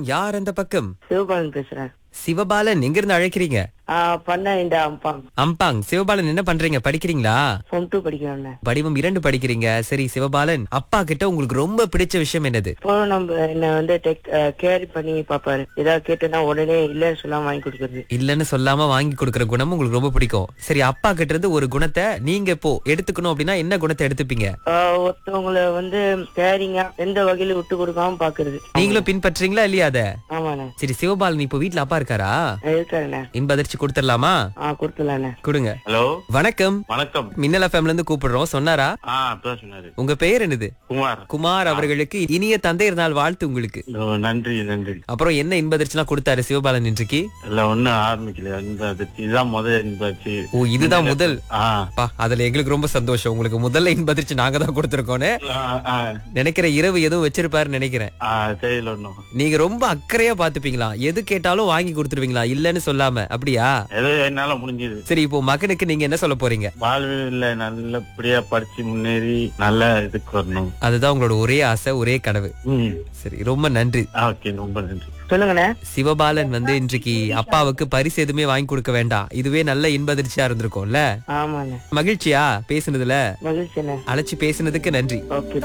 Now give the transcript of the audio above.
யார் அந்த பக்கம் சிவபாலன் பேசுறேன் சிவபாலன் எங்க இருந்து அழைக்கிறீங்க ஆ, பண்ண இந்த அம்பாங் அம்பாங் சிவபாலன் என்ன பண்றீங்க படிக்கிறீங்களா ஃபோன் டூ படிக்கிறேன் படிவம் இரண்டு படிக்கிறீங்க சரி சிவபாலன் அப்பா கிட்ட உங்களுக்கு ரொம்ப பிடிச்ச விஷயம் என்னது இப்போ நம்ம என்ன வந்து டெக் கேர் பண்ணி பாப்பாரு ஏதாவது கேட்டேன்னா உடனே இல்லைன்னு சொல்லாம வாங்கி கொடுக்கறது இல்லன்னு சொல்லாம வாங்கி கொடுக்கற குணம் உங்களுக்கு ரொம்ப பிடிக்கும் சரி அப்பா கிட்ட இருந்து ஒரு குணத்தை நீங்க இப்போ எடுத்துக்கணும் அப்படின்னா என்ன குணத்தை எடுத்துப்பீங்க ஆ, ஒருத்தவங்கள வந்து கேரிங்கா எந்த வகையில விட்டு கொடுக்காம பாக்குறது நீங்களும் பின்பற்றீங்களா இல்லையா அத ஆமாண்ணே சரி சிவபாலன் இப்போ வீட்ல அப்பா இருக்காரா இருக்காருண்ணே இன்ப அதிர்ச்சி கொடுத்துடலாமா ஆ கொடுத்துலாண்ணே கொடுங்க ஹலோ வணக்கம் வணக்கம் மின்னல் எஃப்எம்ல இருந்து கூப்பிடுறோம் சொன்னாரா ஆ அப்பதான் சொன்னாரு உங்க பெயர் என்னது குமார் குமார் அவர்களுக்கு இனிய தந்தையர் நாள் வாழ்த்து உங்களுக்கு ஓ, நன்றி நன்றி அப்புறம் என்ன இன்ப அதிர்ச்சிலாம் கொடுத்தாரு சிவபாலன் இன்றைக்கு இல்ல ஒண்ணும் ஆரம்பிக்கல இன்ப அதிர்ச்சி இதுதான் முதல் இன்ப அதிர்ச்சி ஓ இதுதான் முதல் ஆ பா அதுல எங்களுக்கு ரொம்ப சந்தோஷம் உங்களுக்கு முதல்ல இன்ப அதிர்ச்சி நாங்க தான் கொடுத்திருக்கோன்னு ஆ, ஆ, நினைக்கிற இரவு எதுவும் வச்சிருப்பாருன்னு நினைக்கிறேன் ஆ தெரியல ஒண்ணும் நீங்க ரொம்ப அக்கறையா பாத்துப்பீங்களா எது கேட்டாலும் வாங்கி கொடுத்துருவீங்களா இல்லன்னு சொல்லாம அப்படியா ஏதோ என்னால முடிஞ்சது சரி இப்போ மகனுக்கு நீங்க என்ன சொல்ல போறீங்க வாழ்வில் நல்லபடியா படிச்சு முன்னேறி நல்ல இதுக்கு வரணும் அதுதான் உங்களோட ஒரே ஆசை ஒரே கனவு ம் சரி ரொம்ப நன்றி ஓகே ரொம்ப நன்றி சொல்லுங்கண்ணே சிவபாலன் வந்து இன்றைக்கு அப்பாவுக்கு பரிசு எதுவுமே வாங்கி கொடுக்க வேண்டாம் இதுவே நல்ல இன்ப அதிர்ச்சியா இருந்திருக்கும்ல ஆமாண்ணே மகிழ்ச்சியா பேசுனதுல மகிழ்ச்சிண்ணே அழைச்சு பேசுனதுக்கு நன்றி ஓகே